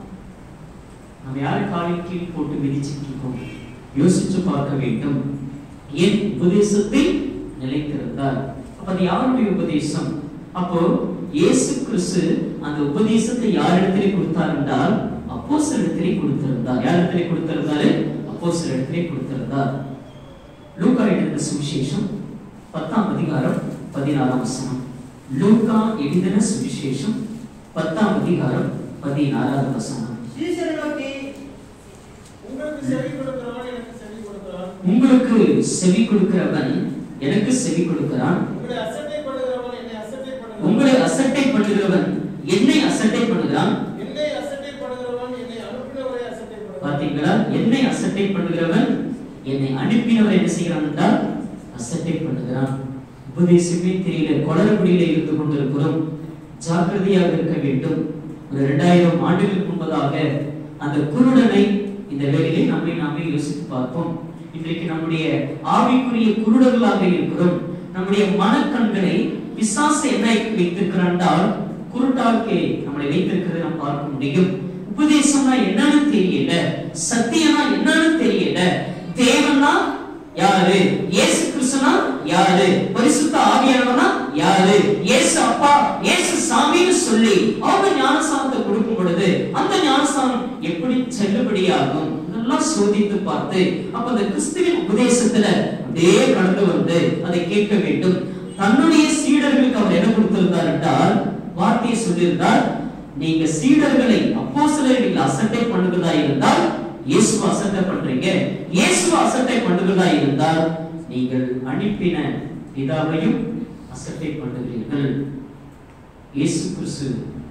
நம்ம யாரு காலின் கீழ் போட்டு மிதிச்சிட்டு இருக்கோம் யோசிச்சு பார்க்க வேண்டும் என் உபதேசத்தில் நிலைத்திருந்தார் அப்ப அது யாருடைய உபதேசம் அப்போ இயேசு கிறிஸ்து அந்த உபதேசத்தை யாரிடத்திலே கொடுத்தார் என்றால் அப்போ இடத்திலே கொடுத்திருந்தார் யாரிடத்திலே கொடுத்திருந்தாரு அப்போ இடத்திலே கொடுத்திருந்தார் லூக்கா எழுதின சுவிசேஷம் பத்தாம் அதிகாரம் பதினாறாம் வசனம் லூக்கா எழுதின சுவிசேஷம் பத்தாம் அதிகாரம் பதினாறாம் வசனம் சீஷரை நோக்கி உங்களுக்கு செவி கொடுக்கிறவன் எனக்கு செவி கொடுக்கிறான் உங்களுக்கு செவி கொடுக்கிறவன் எனக்கு செவி கொடுக்கிறான் உங்களை அசட்டை பண்ணுகிறவன் என்னை அசட்டை பண்ணுகிறான் உங்களை அசட்டை பண்ணுகிறவன் என்னை அசட்டை பண்ணுகிறான் என்னை அசட்டை பண்ணுகிறவன் என்னை அனுப்பினவரை அசட்டை பண்ணுகிறான் பாத்தீங்களா என்னை அசட்டை பண்ணுகிறவன் என்னை அனுப்பினவர் என்ன செய்கிறான் என்றால் அசட்டை பண்ணுகிறான் உபதேசமே தெரியல குளறுபடியில இருந்து கொண்டிருக்கிறோம் ஜாக்கிரதையாக இருக்க வேண்டும் ஒரு இரண்டாயிரம் ஆண்டுகளுக்கு முன்பதாக அந்த குருடனை இந்த வேளையிலே நம்மை நாமே யோசித்து பார்ப்போம் இன்றைக்கு நம்முடைய ஆவிக்குரிய குருடர்களாக இருக்கிறோம் நம்முடைய மனக்கண்களை பிசாசு என்ன வைத்திருக்கிறான் என்றால் குருட்டாக்கே நம்மளை வைத்திருக்கிறதை நாம் பார்க்க முடியும் உபதேசம்னா என்னன்னு தெரியல சத்தியம்னா என்னன்னு தெரியல தேவன்னா யாரு இயேசு கிறிஸ்துனா யாரு பரிசுத்த ஆவியானவனா யாரு இயேசு அப்பா இயேசு சாமின்னு சொல்லி அவங்க ஞானஸ்தானத்தை கொடுக்கும் பொழுது அந்த ஞானஸ்தானம் எப்படி செல்லுபடியாகும் நல்லா சோதித்து பார்த்து அப்ப அந்த கிறிஸ்துவின் உபதேசத்துல அப்படியே கடந்து வந்து அதை கேட்க வேண்டும் தன்னுடைய சீடர்களுக்கு அவர் என்ன கொடுத்திருந்தார் என்றால் வார்த்தையை சொல்லியிருந்தார் நீங்க சீடர்களை அப்போ நீங்கள் அசட்டை பண்ணுகிறதா இருந்தால் இயேசு அசட்டை பண்றீங்க இயேசு அசட்டை பண்ணுகிறதா இருந்தால் நீங்கள் அனுப்பின பிதாவையும் அசட்டை பண்ணுகிறீர்கள் இயேசு கிறிஸ்து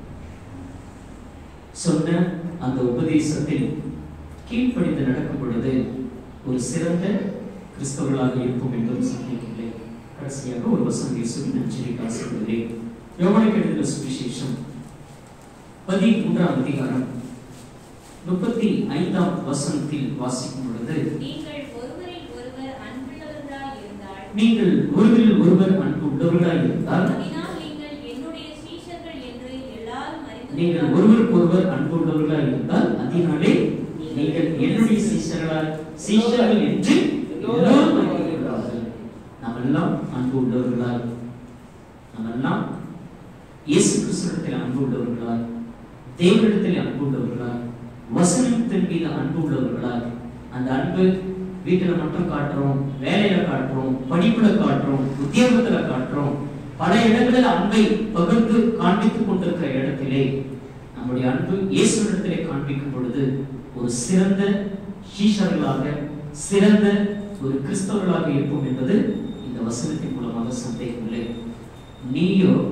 சொன்ன அந்த உபதேசத்தில் கீழ்ப்படிந்து நடக்கும் பொழுது ஒரு சிறந்த கிறிஸ்தவர்களாக இருப்போம் என்பது சந்தேகமில்லை கடைசியாக ஒரு வசனம் இயேசுவின் நச்சரிக்கை ஆசைப்படுகிறேன் யோவானுக்கு எழுதின சுவிசேஷம் பதிமூன்றாம் அதிகாரம் முப்பத்தி ஐந்தாம் வசனத்தில் வாசிக்கும் பொழுது நீங்கள் ஒருவரில் ஒருவர் அன்புள்ளவர்களாய் இருந்தால் நீங்கள் ஒருவரில் ஒருவர் அன்பு உள்ளவர்களாய் இருந்தால் அதனால் நீங்கள் என்னுடைய சீஷர்கள் என்று எல்லாரும் அறிந்து நீங்கள் கொள்வார்கள். ஒருவருக்கு ஒருவர் அன்பு உள்ளவர்களாய் இருந்தால் அதனாலே நீங்கள் என்னுடைய சீஷர்களால் சீஷர்கள் என்று எல்லோரும் அறிந்து கொள்வார்கள் நாம் எல்லாம் அன்பு உள்ளவர்களாய் நாம் எல்லாம் இயேசு கிறிஸ்துவிடத்தில் அன்பு உள்ளவர்களாய் தேவனிடத்தில் அன்பு உள்ளவர்களாய் வசனத்தின் மீது அன்பு உள்ளவர்களாய் அந்த அன்பு வீட்டுல மட்டும் காட்டுறோம் வேலையில காட்டுறோம் படிப்புல காட்டுறோம் உத்தியோகத்துல காட்டுறோம் பல இடங்களில் அன்பை பகிர்ந்து காண்பித்துக் கொண்டிருக்கிற இடத்திலே நம்முடைய அன்பு இயேசுவிடத்திலே காண்பிக்கும் பொழுது ஒரு சிறந்த சீஷர்களாக சிறந்த ஒரு கிறிஸ்தவர்களாக இருப்போம் என்பது இந்த வசனத்தின் மூலமாக சந்தேகமில்லை நீயோ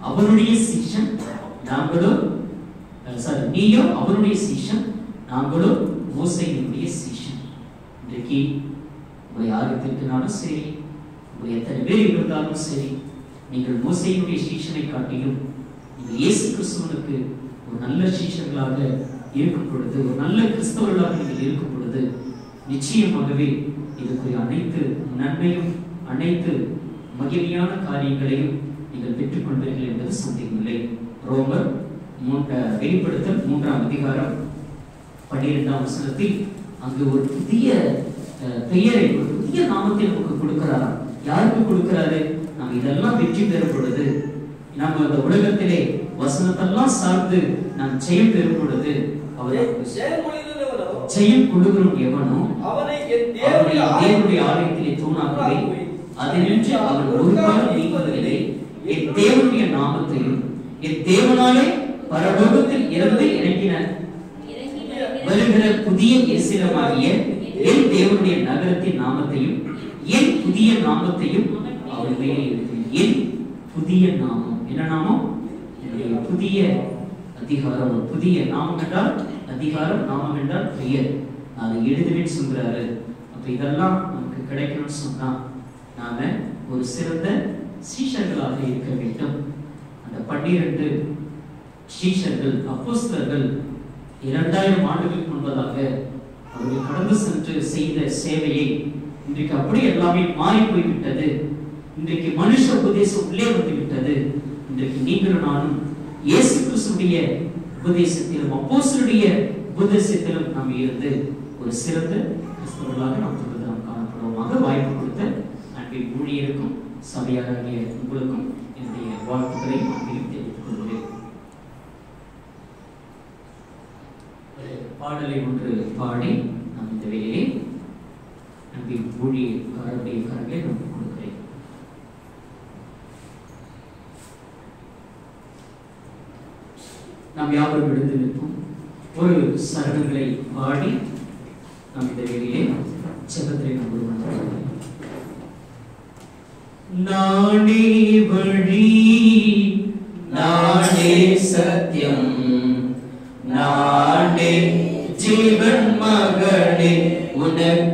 அவனுடைய சீஷன் நாங்களும் சாரி நீயும் அவனுடைய சீஷன் நாங்களும் மோசையினுடைய சீஷன் இன்றைக்கு உங்களை யாரு திட்டினாலும் சரி உங்களை எத்தனை பேர் இருந்தாலும் சரி நீங்கள் மோசையினுடைய சீஷனை காட்டிலும் நீங்கள் இயேசு கிறிஸ்துவனுக்கு ஒரு நல்ல சீஷர்களாக இருக்கும் பொழுது ஒரு நல்ல கிறிஸ்தவர்களாக நீங்கள் இருக்கும் பொழுது நிச்சயமாகவே இதுக்குரிய அனைத்து நன்மையும் அனைத்து மகிமையான காரியங்களையும் நீங்கள் பெற்றுக்கொள்வீர்கள் என்பது சந்தேகமில்லை ரோமர் மூன்ற வெளிப்படுத்தல் மூன்றாம் அதிகாரம் பன்னிரெண்டாம் வசனத்தில் அங்கு ஒரு புதிய அஹ், பெயரை ஒரு புதிய நாமத்தை நமக்கு கொடுக்கிறாராம் யாருக்கு கொடுக்கிறாரு நம்ம இதெல்லாம் வெற்றி பெறும் பொழுது நம்ம இந்த உலகத்திலே வசனத்தெல்லாம் சார்ந்து நாம் ஜெயம் பெறும் பொழுது அவர் நமக்கு செயல்மொழியிலவனோ ஜெயம் கொடுக்கிறோம் எவனோ அவனை என் அவனை தேவனுடைய தேவனுடைய ஆலயத்திலே தூணாக்குவே அதினின்று அவன் ஒரு காலம் நீங்குவதில்லை என் தேவனுடைய நாமத்தையும் என் தேவனாலே பரலோகத்தில் இருந்து இறங்கின இறங்கி வருகிற புதிய எசிலமாகிய என் தேவனுடைய நகரத்தின் நாமத்தையும் என் புதிய நாமத்தையும் அவன் மேலே எழுதினேன் என் புதிய நாமம் என்ன நாமம் என்னுடைய புதிய அதிகாரம் ஒரு புதிய நாமம் என்றால் அதிகாரம் நாமம் என்றால் பெயர் நான் அதை எழுதுவேன்னு சொல்கிறாரு அப்ப இதெல்லாம் நமக்கு கிடைக்கணும்னு சொன்னா நாம ஒரு சிறந்த சீஷர்களாக இருக்க வேண்டும் அந்த பன்னிரண்டு சீஷர்கள் அப்போஸ்தலர்கள் இரண்டாயிரம் ஆண்டுகளுக்கு முன்பதாக அவர்கள் கடந்து சென்று செய்த சேவையை இன்றைக்கு அப்படியே எல்லாமே மாறி போய்விட்டது இன்றைக்கு மனுஷ உபதேசம் உள்ளே வந்து விட்டது இன்றைக்கு நீங்களும் நானும் இயேசு கிறிஸ்துடைய உபதேசத்திலும் அப்போஸ்தலருடைய உபதேசத்திலும் நாம் இருந்து ஒரு சிறந்த கிறிஸ்தவர்களாக நாம் தொடர்ந்து நாம் காணப்படுவோமாக வாய்ப்பு கொடுத்த அன்பின் ஊழியருக்கும் சபையாராகிய உங்களுக்கும் என்னுடைய வாழ்த்துக்களை அன்பிலும் தெரிவித்துக் கொள்கிறேன் ஒரு பாடலை ஒன்று பாடி நாம் இந்த வேலையை அன்பின் ஊழியக்காரருடைய கரங்களை நமக்கு கொடுக்கிறேன் நாம் யாவரும் எழுந்து நிற்போம் ஒரு சரணங்களை பாடி நாம் இந்த வேலையிலே செபத்திலே நாம் உருவாக்குவோம் நானே வழி நானே சத்தியம் நானே ஜீவன் மகனே உனக்கு